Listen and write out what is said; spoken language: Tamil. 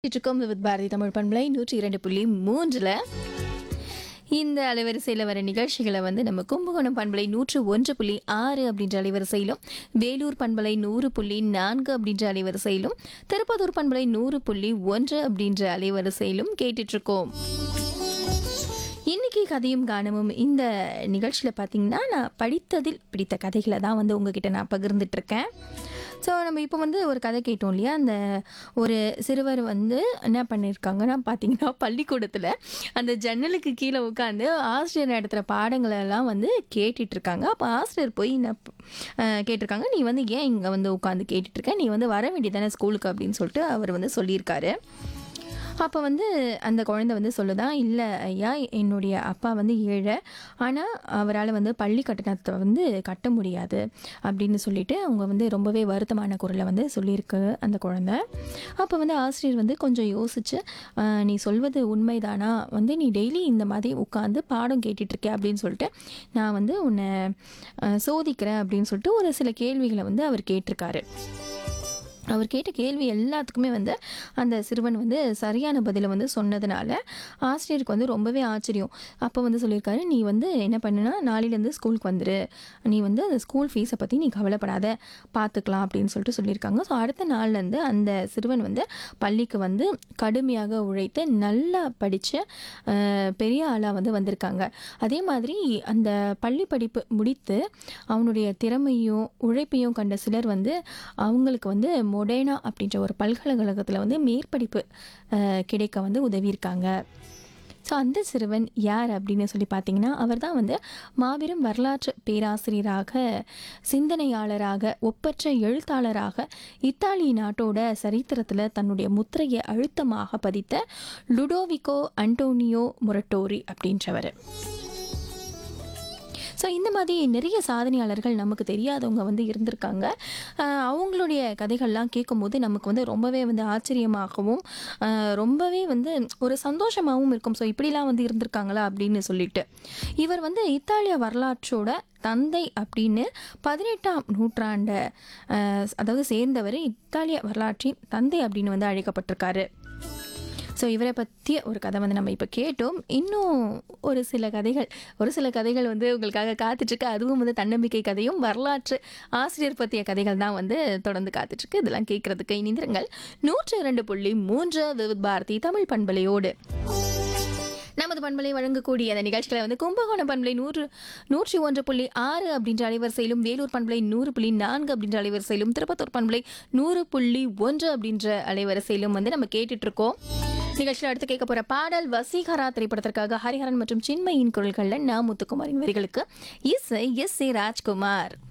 இருக்கோம் வித் பாரதி தமிழ் பண்பலை நூற்றி இரண்டு புள்ளி மூன்றில் இந்த அலைவரிசையில் வர நிகழ்ச்சிகளை வந்து நம்ம கும்பகோணம் பண்பலை நூற்று ஒன்று புள்ளி ஆறு அப்படின்ற அலைவரிசையிலும் வேலூர் பண்பலை நூறு புள்ளி நான்கு அப்படின்ற அலைவரிசையிலும் திருப்பத்தூர் பண்பலை நூறு புள்ளி ஒன்று அப்படின்ற அலைவரிசையிலும் கேட்டுட்ருக்கோம் இன்னைக்கு கதையும் கானமும் இந்த நிகழ்ச்சியில் பார்த்தீங்கன்னா நான் படித்ததில் பிடித்த கதைகளை தான் வந்து உங்ககிட்ட நான் பகிர்ந்துட்டு இருக்கேன் ஸோ நம்ம இப்போ வந்து ஒரு கதை கேட்டோம் இல்லையா அந்த ஒரு சிறுவர் வந்து என்ன பண்ணியிருக்காங்கன்னா பார்த்தீங்கன்னா பள்ளிக்கூடத்தில் அந்த ஜன்னலுக்கு கீழே உட்காந்து ஆசிரியர் நடத்துகிற பாடங்களை எல்லாம் வந்து கேட்டுட்டு இருக்காங்க அப்போ ஆசிரியர் போய் என்ன அஹ், கேட்டிருக்காங்க நீ வந்து ஏன் இங்கே வந்து உட்காந்து கேட்டுட்டு இருக்க நீ வந்து வர வேண்டியதானே ஸ்கூலுக்கு அப்படின்னு சொல்லிட்டு அவர் வந்து சொல்லியிருக்காரு அப்போ வந்து அந்த குழந்தை வந்து சொல்லுதான் இல்லை ஐயா என்னுடைய அப்பா வந்து ஏழை ஆனால் அவரால் வந்து பள்ளி கட்டணத்தை வந்து கட்ட முடியாது அப்படின்னு சொல்லிட்டு அவங்க வந்து ரொம்பவே வருத்தமான குரலை வந்து சொல்லியிருக்கு அந்த குழந்தை அப்போ வந்து ஆசிரியர் வந்து கொஞ்சம் யோசிச்சு "ஆஹ், நீ சொல்வது உண்மைதானா வந்து நீ டெய்லி இந்த மாதிரி உட்காந்து பாடம் கேட்டுட்டு இருக்க அப்படின்னு சொல்லிட்டு நான் வந்து உன்னை ஆஹ், சோதிக்கிறேன் அப்படின்னு சொல்லிட்டு ஒரு சில கேள்விகளை வந்து அவர் கேட்டிருக்காரு அவர் கேட்ட கேள்வி எல்லாத்துக்குமே வந்து அந்த சிறுவன் வந்து சரியான பதிலை வந்து சொன்னதுனால ஆசிரியருக்கு வந்து ரொம்பவே ஆச்சரியம் அப்போ வந்து சொல்லியிருக்காரு நீ வந்து என்ன பண்ணுனா நாளையிலேருந்து ஸ்கூலுக்கு வந்துரு நீ வந்து அந்த ஸ்கூல் ஃபீஸை பற்றி நீ கவலைப்படாத பார்த்துக்கலாம் அப்படின்னு சொல்லிட்டு சொல்லியிருக்காங்க ஸோ அடுத்த நாள்லேருந்து அந்த சிறுவன் வந்து பள்ளிக்கு வந்து கடுமையாக உழைத்து நல்லா படித்து பெரிய ஆளாக வந்து வந்திருக்காங்க அதே மாதிரி அந்த பள்ளி படிப்பு முடித்து அவனுடைய திறமையும் உழைப்பையும் கண்ட சிலர் வந்து அவங்களுக்கு வந்து மொடேனா அப்படின்ற ஒரு பல்கலைக்கழகத்தில் வந்து மேற்படிப்பு அஹ், கிடைக்க வந்து உதவியிருக்காங்க ஸோ அந்த சிறுவன் யார் அப்படின்னு சொல்லி பார்த்தீங்கன்னா அவர் தான் வந்து மாபெரும் வரலாற்று பேராசிரியராக சிந்தனையாளராக ஒப்பற்ற எழுத்தாளராக இத்தாலி நாட்டோட சரித்திரத்தில் தன்னுடைய முத்திரையை அழுத்தமாக பதித்த லுடோவிகோ அண்டோனியோ முரட்டோரி அப்படின்றவர் ஸோ இந்த மாதிரி நிறைய சாதனையாளர்கள் நமக்கு தெரியாதவங்க வந்து இருந்திருக்காங்க ஆஹ் அவங்களுடைய கதைகள்லாம் கேட்கும்போது நமக்கு வந்து ரொம்பவே வந்து ஆச்சரியமாகவும் ஆஹ் ரொம்பவே வந்து ஒரு சந்தோஷமாகவும் இருக்கும் ஸோ இப்படிலாம் வந்து இருந்திருக்காங்களா அப்படின்னு சொல்லிட்டு இவர் வந்து இத்தாலிய வரலாற்றோட தந்தை அப்படின்னு பதினெட்டாம் நூற்றாண்டை ஆஹ் அதாவது சேர்ந்தவர் இத்தாலிய வரலாற்றின் தந்தை அப்படின்னு வந்து அழைக்கப்பட்டிருக்காரு ஸோ இவரை பற்றிய ஒரு கதை வந்து நம்ம இப்போ கேட்டோம் இன்னும் ஒரு சில கதைகள் ஒரு சில கதைகள் வந்து உங்களுக்காக காத்துட்ருக்கு அதுவும் வந்து தன்னம்பிக்கை கதையும் வரலாற்று ஆசிரியர் பற்றிய கதைகள் தான் வந்து தொடர்ந்து காத்துட்ருக்கு இதெல்லாம் கேட்குறதுக்கு இணைந்திருங்கள் நூற்று இரண்டு புள்ளி மூன்று விவித் பாரதி தமிழ் பண்பலையோடு நமது பண்பலை வழங்கக்கூடிய அந்த நிகழ்ச்சிகளை வந்து கும்பகோணம் பண்பலை நூறு நூற்றி ஒன்று புள்ளி ஆறு அப்படின்ற அலைவரிசையிலும் வேலூர் பண்பலை நூறு புள்ளி நான்கு அப்படின்ற அலைவரிசையிலும் திருப்பத்தூர் பண்பலை நூறு புள்ளி ஒன்று அப்படின்ற அலைவரிசையிலும் வந்து நம்ம கேட்டுட்டு இருக்கோம் நிகழ்ச்சியில் அடுத்து கேட்க போற பாடல் வசீகரா திரைப்படத்திற்காக ஹரிஹரன் மற்றும் சின்மயின் குரல்களில் நா முத்துக்குமாரின் வரிகளுக்கு இசை எஸ் ஏ ராஜ்குமார்